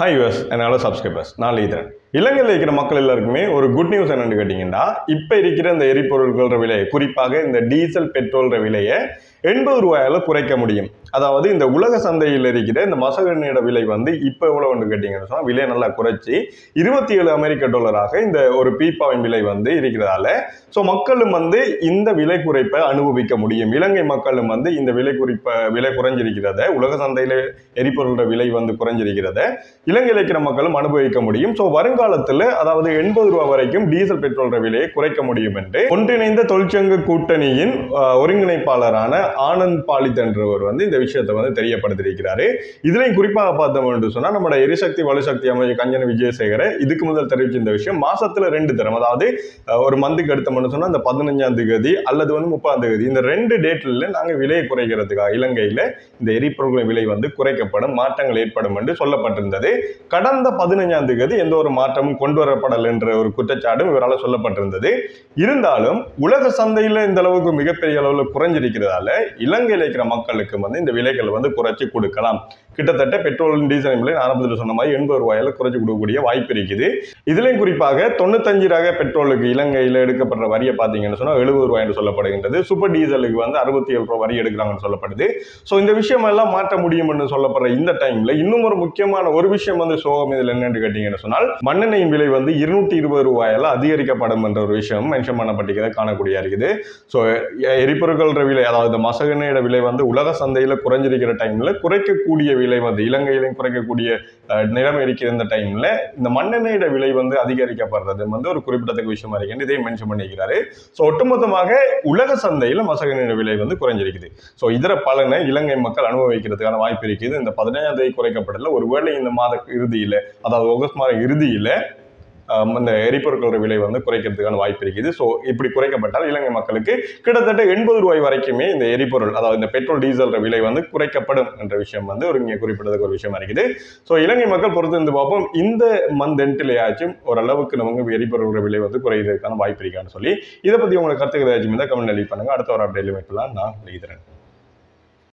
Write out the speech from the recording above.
hi US என்னால subscribers நான் லீதரன் இலங்கையில் இருக்கிற மக்கள் எல்லாருக்குமே ஒரு குட் நியூஸ் என்னன்னு கேட்டிங்கன்னா இப்போ இருக்கிற இந்த எரிபொருள்கள விலையை குறிப்பாக இந்த டீசல் பெட்ரோல்ற விலையை எண்பது ரூபாயால குறைக்க முடியும் அதாவது இந்த உலக சந்தையில் இருக்கிற இந்த மசக எண்ணெயோட விலை வந்து இப்போ எவ்வளோன்னு கேட்டிங்கன்னு சொன்னால் விலையை நல்லா குறைச்சி இருபத்தி ஏழு அமெரிக்க டாலராக இந்த ஒரு பீப்பாவின் விலை வந்து இருக்கிறதால ஸோ மக்களும் வந்து இந்த விலை குறைப்பை அனுபவிக்க முடியும் இலங்கை மக்களும் வந்து இந்த விலை குறிப்பை விலை குறைஞ்சிருக்கிறத உலக சந்தையில் எரிபொருளோட விலை வந்து குறைஞ்சிருக்கிறத இலங்கையில் இருக்கிற மக்களும் அனுபவிக்க முடியும் ஸோ வருங்காலத்தில் அதாவது எண்பது ரூபா வரைக்கும் டீசல் பெட்ரோல் விலையை குறைக்க முடியும் என்று ஒன்றிணைந்த தொழிற்சங்க கூட்டணியின் அஹ், ஒருங்கிணைப்பாளரான ஆனந்த் பாலித் என்றவர் வந்து இந்த விஷயத்தை வந்து தெரியப்படுத்தியிருக்கிறாரு இதுலையும் குறிப்பாக பார்த்தோம் என்று சொன்னால் நம்ம எரிசக்தி வலுசக்தி அமைச்சர் கஞ்சன விஜயசேகர இதுக்கு முதல் தெரிவிச்ச இந்த விஷயம் மாசத்துல ரெண்டு தரம் அதாவது அஹ், ஒரு மந்த்துக்கு எடுத்தோம்னு சொன்னால் இந்த பதினஞ்சாம் தேதி அல்லது வந்து முப்பதாம் தேதி இந்த ரெண்டு டேட்ல நாங்கள் விலையை குறைக்கிறதுக்காக இலங்கையில் இந்த எரிபொருள் விலை வந்து குறைக்கப்படும் மாற்றங்கள் ஏற்படும் என்று சொல்லப்பட்டிருந்தது கடந்த பதினஞ்சாம் தேதி எந்த ஒரு மாற்றமும் கொண்டு வரப்படல் என்ற ஒரு குற்றச்சாட்டும் இவரால் சொல்லப்பட்டிருந்தது இருந்தாலும் உலக சந்தையில் இந்த அளவுக்கு மிகப்பெரிய அளவில் குறைஞ்சிருக்கிறதால இலங்கையில் இருக்கிற மக்களுக்கு வந்து இந்த விலைகள் வந்து குறைச்சி கொடுக்கலாம் கிட்டத்தட்ட பெட்ரோல் டீசல் விலை ஆரம்பத்தில் சொன்ன மாதிரி எண்பது ரூபாயில குறைச்சி கொடுக்கக்கூடிய வாய்ப்பு இருக்குது இதுலயும் குறிப்பாக தொண்ணூத்தஞ்சு ரக பெட்ரோலுக்கு இலங்கையில் எடுக்கப்படுற வரியை பார்த்தீங்கன்னு சொன்னால் எழுபது ரூபாய் என்று சொல்லப்படுகின்றது சூப்பர் டீசலுக்கு வந்து அறுபத்தி ஏழு ரூபாய் வரி எடுக்கிறாங்கன்னு சொல்லப்படுது ஸோ இந்த விஷயம் எல்லாம் மாற்ற முடியும்னு சொல்லப்படுற இந்த டைம்ல இன்னும் ஒரு முக்கியமான ஒரு விஷயம் வந்து சோகம் இதில் என்னன்னு கேட்டீங்கன்னு சொன்னால் மண்ணெண்ணெயின் விலை வந்து இருநூற்றி இருபது ரூபாயால அதிகரிக்கப்படும் என்ற ஒரு விஷயம் மென்ஷன் பண்ணப்பட்டிருக்கிறத காணக்கூடிய இருக்குது ஸோ எரிபொருட்கள விலை அதாவது இந்த மசகெண்ணெயோட விலை வந்து உலக சந்தையில் குறைஞ்சிருக்கிற டைம்ல குறைக்கக்கூடிய விலை வந்து இலங்கையிலையும் குறைக்கக்கூடிய அஹ், நிலைமை இருக்கிற இந்த டைம்ல இந்த மண்ணெண்ணெயோட விலை வந்து அதிகரிக்கப்படுறது வந்து ஒரு குறிப்பிடத்தக்க விஷயமா இருக்குன்னு இதையும் மென்ஷன் பண்ணியிருக்கிறாரு ஸோ ஒட்டுமொத்தமாக உலக சந்தையில் மசகெண்ணெயோட விலை வந்து குறைஞ்சிருக்குது ஸோ இதர பலனை இலங்கை மக்கள் அனுபவிக்கிறதுக்கான வாய்ப்பு இருக்குது இந்த பதினஞ்சாம் தேதி குறைக்கப்படல ஒருவேளை இந்த மாத இறுதியில் அதாவது ஆகஸ்ட் மாத இறுதியில் ஆம், இந்த எரிபொருட்களோட விலை வந்து குறைக்கிறதுக்கான வாய்ப்பு இருக்குது ஸோ இப்படி குறைக்கப்பட்டால் இலங்கை மக்களுக்கு கிட்டத்தட்ட எண்பது ரூபாய் வரைக்குமே இந்த எரிபொருள் அதாவது இந்த பெட்ரோல் டீசல் விலை வந்து குறைக்கப்படும் என்ற விஷயம் வந்து ஒரு இங்கே குறிப்பிடத்தக்க ஒரு விஷயமா இருக்குது ஸோ இலங்கை மக்கள் பொறுத்து இருந்து பார்ப்போம் இந்த மந்த் எண்ட்லையாச்சும் ஓரளவுக்கு நமக்கு எரிபொருள் விலை வந்து குறைகிறதுக்கான வாய்ப்பு இருக்கான்னு சொல்லி இதை பற்றி உங்களுக்கு கருத்துக்கள் ஏதாச்சும் இருந்தால் கமெண்ட் எழுதி பண்ணுங்க அடுத்த ஒரு அப்டேட் மீட்லாம் நான் எழுதுறேன்